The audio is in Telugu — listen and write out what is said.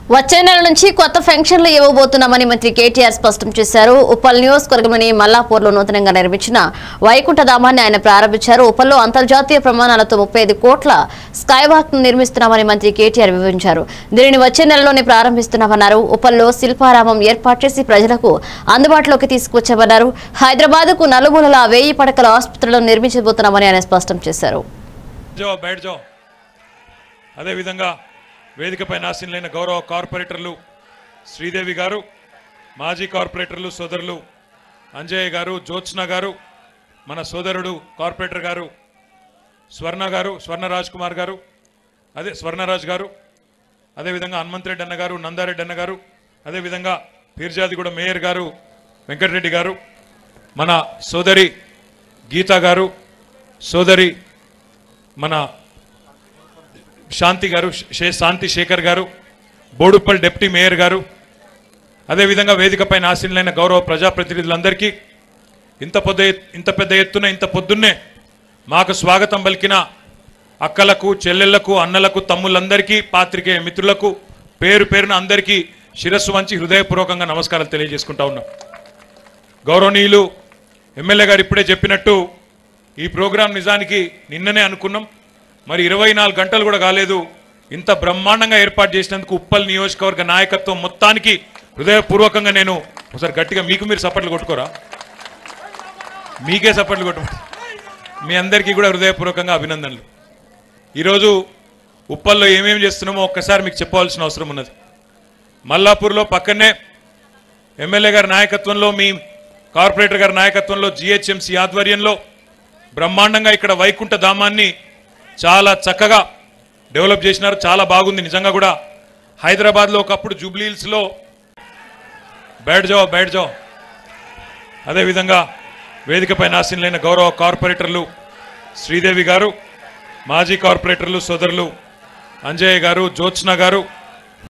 వచ్చే నెల నుంచి కొత్త పెన్షన్లు ఇవ్వబోతున్నామని మంత్రి కేటీఆర్ స్పష్టం చేశారు ఉప్పల్ నియోజకవర్గంలోని మల్లాపూర్లో నూతనంగా నిర్మించిన వైకుంఠధామాన్ని ఆయన ప్రారంభించారు ఉప్పల్లో అంతర్జాతీయ ప్రమాణాలతో ముప్పై ఐదు కోట్ల స్కైవాక్ ను నిర్మిస్తున్నామని మంత్రి కేటీఆర్ వివరించారు దీనిని వచ్చే నెలలోనే ప్రారంభిస్తున్నామన్నారు ఉప్పల్లో శిల్పారామం ఏర్పాటు చేసి ప్రజలకు అందుబాటులోకి తీసుకువచ్చామన్నారు హైదరాబాద్ కు నలుమూలల వెయ్యి పడకల ఆసుపత్రులను నిర్మించబోతున్నామని ఆయన స్పష్టం చేశారు జో బయట జో అదేవిధంగా వేదికపై నాశనలైన గౌరవ కార్పొరేటర్లు శ్రీదేవి గారు మాజీ కార్పొరేటర్లు సోదరులు అంజయ్య గారు జ్యోత్స్న గారు మన సోదరుడు కార్పొరేటర్ గారు స్వర్ణ గారు స్వర్ణ రాజ్ కుమార్ గారు అదే స్వర్ణరాజ్ గారు అదేవిధంగా హనుమంతరెడ్డి అన్న గారు నందారెడ్డి అన్న గారు అదేవిధంగా పీర్జాదిగూడ మేయర్ గారు వెంకటరెడ్డి గారు మన సోదరి గీతా గారు సోదరి మన శాంతి గారు శే శాంతి శేఖర్ గారు బోడుప్పల్ డిప్యూటీ మేయర్ గారు అదేవిధంగా వేదికపై ఆశీనులైన గౌరవ ప్రజాప్రతినిధులందరికీ ఇంత పెద్ద ఎత్- ఇంత పెద్ద ఎత్తున ఇంత పొద్దున్నే మాకు స్వాగతం పలికిన అక్కలకు చెల్లెళ్లకు అన్నలకు తమ్ముళ్ళందరికీ పాత్రికేయ మిత్రులకు పేరు పేరున అందరికీ శిరస్సు వంచి హృదయపూర్వకంగా నమస్కారాలు తెలియజేసుకుంటా ఉన్నాం గౌరవనీయులు ఎమ్మెల్యే గారు ఇప్పుడే చెప్పినట్టు ఈ ప్రోగ్రాం నిజానికి నిన్ననే అనుకున్నాం మరి ఇరవై నాలుగు గంటలు కూడా కాలేదు ఇంత బ్రహ్మాండంగా ఏర్పాటు చేసినందుకు ఉప్పల్ నియోజకవర్గ నాయకత్వం మొత్తానికి హృదయపూర్వకంగా నేను ఒకసారి గట్టిగా మీకు మీరు సప్పట్లు కొట్టుకోరా మీకే సప్పట్లు కొట్టు మీ అందరికీ కూడా హృదయపూర్వకంగా అభినందనలు ఈరోజు ఉప్పల్లో ఏమేమి చేస్తున్నామో ఒక్కసారి మీకు చెప్పవలసిన అవసరం ఉన్నది మల్లాపూర్లో పక్కనే ఎమ్మెల్యే గారి నాయకత్వంలో మీ కార్పొరేటర్ గారి నాయకత్వంలో జిహెచ్ఎంసీ ఆధ్వర్యంలో బ్రహ్మాండంగా ఇక్కడ వైకుంఠ ధామాన్ని చాలా చక్కగా డెవలప్ చేసినారు చాలా బాగుంది నిజంగా కూడా హైదరాబాద్లో ఒకప్పుడు జూబ్లీహిల్స్లో బయట జావ్ బయట జావ్ అదేవిధంగా వేదికపై నాశనలైన గౌరవ కార్పొరేటర్లు శ్రీదేవి గారు మాజీ కార్పొరేటర్లు సోదరులు అంజయ్య గారు జ్యోత్స్న గారు